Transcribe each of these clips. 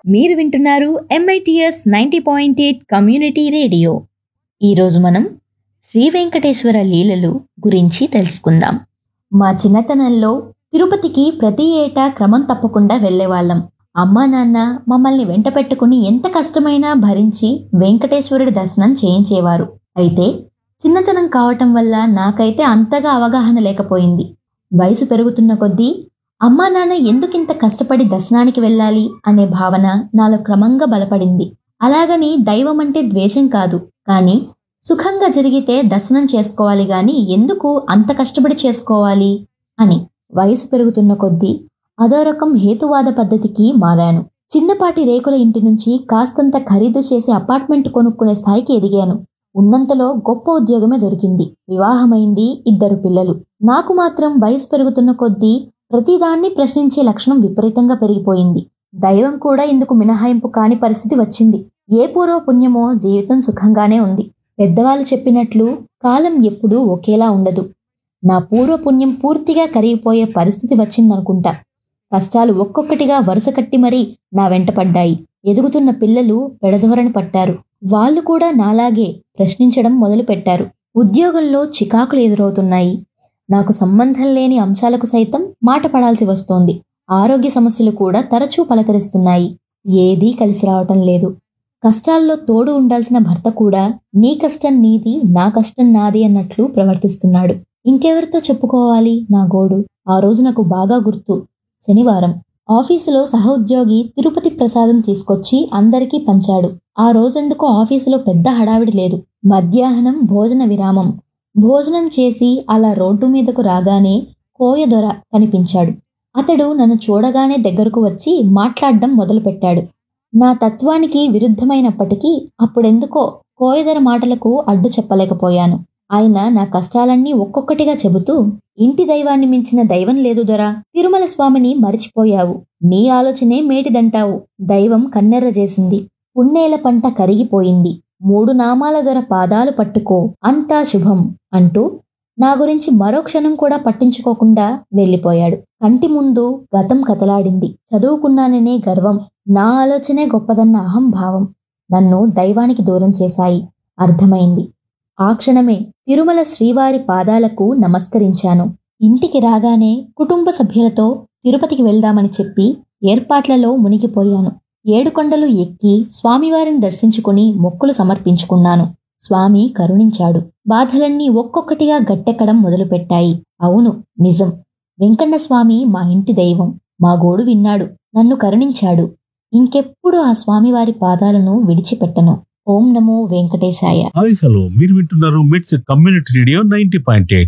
మీరు వింటున్నారు MITS ninety point eight community radio ఈరోజు మనం శ్రీ వెంకటేశ్వర లీలలు గురించి తెలుసుకుందాం మా చిన్నతనంలో తిరుపతికి ప్రతి ఏటా క్రమం తప్పకుండా వెళ్ళేవాళ్ళం అమ్మా నాన్న మమ్మల్ని వెంట పెట్టుకుని ఎంత కష్టమైనా భరించి వెంకటేశ్వరుడి దర్శనం చేయించేవారు అయితే చిన్నతనం కావటం వల్ల నాకైతే అంతగా అవగాహన లేకపోయింది వయసు పెరుగుతున్న కొద్దీ అమ్మా నాన్న ఎందుకింత కష్టపడి దర్శనానికి వెళ్ళాలి అనే భావన నాలో క్రమంగా బలపడింది అలాగని దైవం అంటే ద్వేషం కాదు కానీ సుఖంగా జరిగితే దర్శనం చేసుకోవాలి గాని ఎందుకు అంత కష్టపడి చేసుకోవాలి అని వయసు పెరుగుతున్న కొద్దీ అదో రకం హేతువాద పద్ధతికి మారాను చిన్నపాటి రేకుల ఇంటి నుంచి కాస్తంత ఖరీదు చేసి అపార్ట్మెంట్ కొనుక్కునే స్థాయికి ఎదిగాను ఉన్నంతలో గొప్ప ఉద్యోగమే దొరికింది వివాహమైంది ఇద్దరు పిల్లలు నాకు మాత్రం వయసు పెరుగుతున్న కొద్దీ ప్రతిదాన్ని ప్రశ్నించే లక్షణం విపరీతంగా పెరిగిపోయింది దైవం కూడా ఇందుకు మినహాయింపు కాని పరిస్థితి వచ్చింది ఏ పూర్వ పుణ్యమో జీవితం సుఖంగానే ఉంది పెద్దవాళ్ళు చెప్పినట్లు కాలం ఎప్పుడూ ఒకేలా ఉండదు నా పూర్వ పుణ్యం పూర్తిగా కరిగిపోయే పరిస్థితి వచ్చిందనుకుంటా కష్టాలు ఒక్కొక్కటిగా వరుస కట్టి మరీ నా వెంట పడ్డాయి ఎదుగుతున్న పిల్లలు పెడధోరణి పట్టారు వాళ్ళు కూడా నాలాగే ప్రశ్నించడం మొదలుపెట్టారు ఉద్యోగంలో చికాకులు ఎదురవుతున్నాయి నాకు సంబంధం లేని అంశాలకు సైతం మాట పడాల్సి వస్తోంది ఆరోగ్య సమస్యలు కూడా తరచూ పలకరిస్తున్నాయి ఏదీ కలిసి రావటం లేదు కష్టాల్లో తోడు ఉండాల్సిన భర్త కూడా నీ కష్టం నీది నా కష్టం నాది అన్నట్లు ప్రవర్తిస్తున్నాడు ఇంకెవరితో చెప్పుకోవాలి నా గోడు ఆ రోజు నాకు బాగా గుర్తు శనివారం ఆఫీసులో సహోద్యోగి తిరుపతి ప్రసాదం తీసుకొచ్చి అందరికీ పంచాడు ఆ రోజెందుకో ఆఫీసులో పెద్ద హడావిడి లేదు మధ్యాహ్నం భోజన విరామం భోజనం చేసి అలా రోడ్డు మీదకు రాగానే కోయదొర కనిపించాడు అతడు నన్ను చూడగానే దగ్గరకు వచ్చి మాట్లాడడం మొదలుపెట్టాడు నా తత్వానికి విరుద్ధమైనప్పటికీ అప్పుడెందుకో కోయదొర మాటలకు అడ్డు చెప్పలేకపోయాను ఆయన నా కష్టాలన్నీ ఒక్కొక్కటిగా చెబుతూ ఇంటి దైవాన్ని మించిన దైవం లేదు దొరా తిరుమల స్వామిని మరిచిపోయావు నీ ఆలోచనే మేటిదంటావు దైవం కన్నెర్ర చేసింది పున్నేల పంట కరిగిపోయింది మూడు నామాల దొర పాదాలు పట్టుకో అంతా శుభం అంటూ నా గురించి మరో క్షణం కూడా పట్టించుకోకుండా వెళ్ళిపోయాడు కంటి ముందు గతం కదలాడింది చదువుకున్నాననే గర్వం నా ఆలోచనే గొప్పదన్న అహంభావం నన్ను దైవానికి దూరం చేశాయి అర్థమైంది ఆ క్షణమే తిరుమల శ్రీవారి పాదాలకు నమస్కరించాను ఇంటికి రాగానే కుటుంబ సభ్యులతో తిరుపతికి వెళ్దామని చెప్పి ఏర్పాట్లలో మునిగిపోయాను ఏడుకొండలు ఎక్కి స్వామివారిని దర్శించుకుని మొక్కులు సమర్పించుకున్నాను స్వామి కరుణించాడు బాధలన్నీ ఒక్కొక్కటిగా గట్టెక్కడం మొదలుపెట్టాయి అవును నిజం వెంకన్న స్వామి మా ఇంటి దైవం మా గోడు విన్నాడు నన్ను కరుణించాడు ఇంకెప్పుడు ఆ స్వామివారి పాదాలను విడిచిపెట్టను ఓం నమో వెంకటేశాయ హాయ్ హలో మీరు వింటున్నారు MITS community radio ninety point eight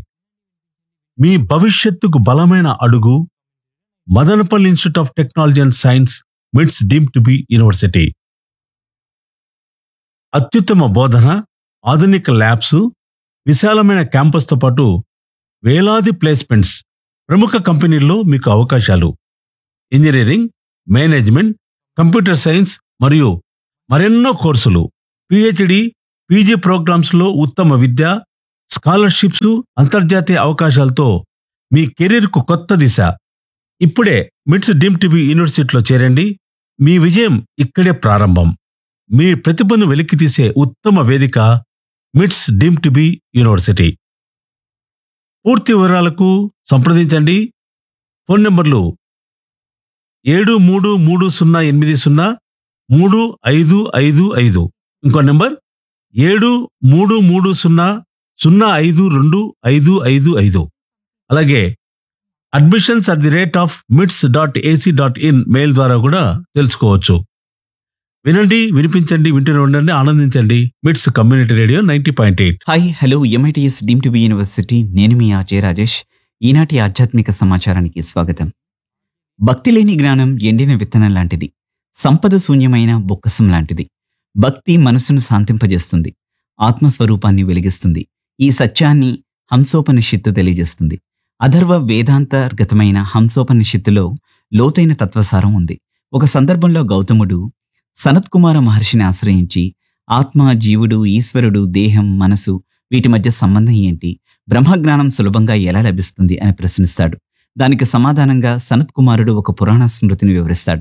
మీ భవిష్యత్తుకు బలమైన అడుగు Madanapalli Institute of Technology and Science MITS deemed to be university అత్యుత్తమ బోధన ఆధునిక ల్యాబ్స్ విశాలమైన క్యాంపస్తో పాటు వేలాది ప్లేస్మెంట్స్ ప్రముఖ కంపెనీల్లో మీకు అవకాశాలు ఇంజనీరింగ్ మేనేజ్మెంట్ కంప్యూటర్ సైన్స్ మరియు మరెన్నో కోర్సులు పిహెచ్డి పీజీ ప్రోగ్రామ్స్ లో ఉత్తమ విద్య స్కాలర్షిప్స్ అంతర్జాతీయ అవకాశాలతో మీ కెరీర్కు కొత్త దిశ ఇప్పుడే మిట్స్ డీమ్ టీవీ యూనివర్సిటీలో చేరండి మీ విజయం ఇక్కడే ప్రారంభం మీ ప్రతిభను వెలికితీసే ఉత్తమ వేదిక మిట్స్ డీమ్ టీవీ యూనివర్సిటీ పూర్తి వివరాలకు సంప్రదించండి ఫోన్ నంబర్లు ఏడు మూడు మూడు సున్నా ఎనిమిది సున్నా మూడు ఐదు ఐదు ఐదు ఇంకో నెంబర్ ఏడు మూడు మూడు సున్నా సున్నా ఐదు రెండు ఐదు ఐదు ఐదు అలాగే admissions at the rate of MITS dot AC dot in mail ద్వారా కూడా తెలుసుకోవచ్చు వినండి వినిపించండి వింటూనే ఉండండి ఆనందించండి MITS community radio ninety point eight hi hello MITS deemed to be university నేను మీ ఆర్జే రాజేష్ ఈనాటి ఆధ్యాత్మిక సమాచారానికి స్వాగతం భక్తి లేని జ్ఞానం ఎండిన విత్తనం లాంటిది సంపద శూన్యమైన బొక్కసం లాంటిది భక్తి మనసును శాంతింపజేస్తుంది ఆత్మస్వరూపాన్ని వెలిగిస్తుంది ఈ సత్యాన్ని హంసోపనిషత్తు తెలియజేస్తుంది అథర్వ వేదాంతర్గతమైన హంసోపనిషత్తులో లోతైన తత్వసారం ఉంది ఒక సందర్భంలో గౌతముడు సనత్కుమార మహర్షిని ఆశ్రయించి ఆత్మ జీవుడు ఈశ్వరుడు దేహం మనసు వీటి మధ్య సంబంధం ఏంటి బ్రహ్మజ్ఞానం సులభంగా ఎలా లభిస్తుంది అని ప్రశ్నిస్తాడు దానికి సమాధానంగా సనత్ కుమారుడు ఒక పురాణ స్మృతిని వివరిస్తాడు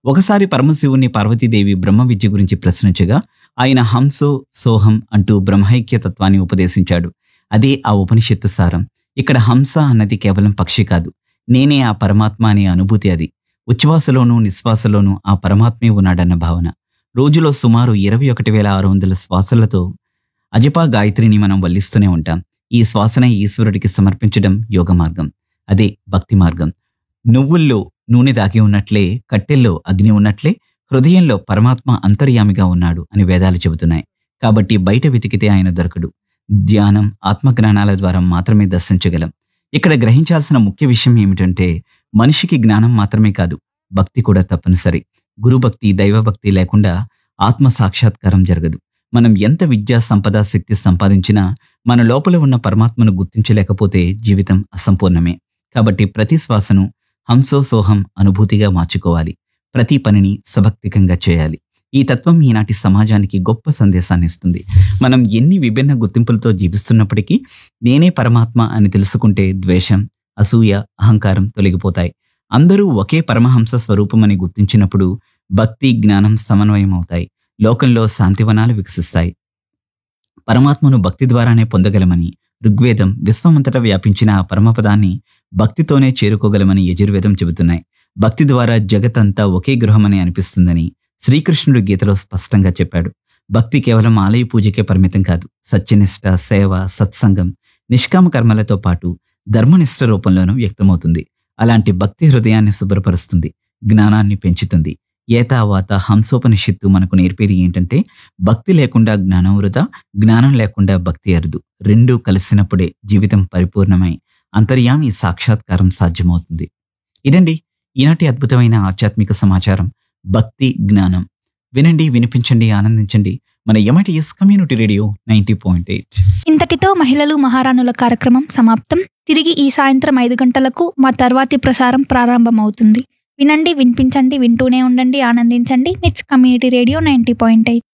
ఒకసారి పరమశివుని పార్వతీదేవి బ్రహ్మ విద్య గురించి ప్రశ్నించగా ఆయన హంసో సోహం అంటూ బ్రహ్మైక్య తత్వాన్ని ఉపదేశించాడు అదే ఆ ఉపనిషత్తు సారం ఇక్కడ హంస అన్నది కేవలం పక్షి కాదు నేనే ఆ పరమాత్మ అనే అనుభూతి అది ఉచ్ఛ్వాసలోనూ నిశ్వాసలోనూ ఆ పరమాత్మే ఉన్నాడన్న భావన రోజులో సుమారు ఇరవై ఒకటి వేల ఆరు వందల శ్వాసలతో అజపా గాయత్రిని మనం వల్లిస్తూనే ఉంటాం ఈ శ్వాసన ఈశ్వరుడికి సమర్పించడం యోగ మార్గం అదే భక్తి మార్గం నువ్వుల్లో నూనె దాగి ఉన్నట్లే కట్టెల్లో అగ్ని ఉన్నట్లే హృదయంలో పరమాత్మ అంతర్యామిగా ఉన్నాడు అని వేదాలు చెబుతున్నాయి కాబట్టి బయట వెతికితే ఆయన దొరకడు ధ్యానం ఆత్మజ్ఞానాల ద్వారా మాత్రమే దర్శించగలం ఇక్కడ గ్రహించాల్సిన ముఖ్య విషయం ఏమిటంటే మనిషికి జ్ఞానం మాత్రమే కాదు భక్తి కూడా తప్పనిసరి గురుభక్తి దైవభక్తి లేకుండా ఆత్మ సాక్షాత్కారం జరగదు మనం ఎంత విద్యా సంపద శక్తి సంపాదించినా మన లోపల ఉన్న పరమాత్మను గుర్తించలేకపోతే జీవితం అసంపూర్ణమే కాబట్టి ప్రతి శ్వాసను హంసో సోహం అనుభూతిగా మార్చుకోవాలి ప్రతి పనిని సభక్తికంగా చేయాలి ఈ తత్వం ఈనాటి సమాజానికి గొప్ప సందేశాన్ని ఇస్తుంది మనం ఎన్ని విభిన్న గుర్తింపులతో జీవిస్తున్నప్పటికీ నేనే పరమాత్మ అని తెలుసుకుంటే ద్వేషం అసూయ అహంకారం తొలగిపోతాయి అందరూ ఒకే పరమహంస స్వరూపమని గుర్తించినప్పుడు భక్తి జ్ఞానం సమన్వయం అవుతాయి లోకంలో శాంతివనాలు వికసిస్తాయి పరమాత్మను భక్తి ద్వారానే పొందగలమని ఋగ్వేదం విశ్వమంతటా వ్యాపించిన ఆ పరమపదాన్ని భక్తితోనే చేరుకోగలమని యజుర్వేదం చెబుతున్నాయి భక్తి ద్వారా జగతంతా ఒకే గృహమని అనిపిస్తుందని శ్రీకృష్ణుడు గీతలో స్పష్టంగా చెప్పాడు భక్తి కేవలం ఆలయ పూజకే పరిమితం కాదు సత్యనిష్ట సేవ సత్సంగం నిష్కామ కర్మలతో పాటు ధర్మనిష్ట రూపంలోనూ వ్యక్తమవుతుంది అలాంటి భక్తి హృదయాన్ని శుభ్రపరుస్తుంది జ్ఞానాన్ని పెంచుతుంది ఏతావాత హంసోపనిషత్తు మనకు నేర్పేది ఏంటంటే భక్తి లేకుండా జ్ఞానం వృధా జ్ఞానం లేకుండా భక్తి అరుదు రెండూ కలిసినప్పుడే జీవితం పరిపూర్ణమై అంతర్యామి సాక్షాత్కారం సాధ్యమవుతుంది ఇదండి ఈనాటి అద్భుతమైన ఆధ్యాత్మిక సమాచారం భక్తి జ్ఞానం వినండి వినిపించండి ఆనందించండి మన MITS community radio ninety point eight ఇంతటితో మహిళలు మహారాణుల కార్యక్రమం సమాప్తం తిరిగి ఈ సాయంత్రం ఐదు గంటలకు మా తర్వాతి ప్రసారం ప్రారంభమవుతుంది వినండి వినిపించండి వింటూనే ఉండండి ఆనందించండి MITS community radio ninety point eight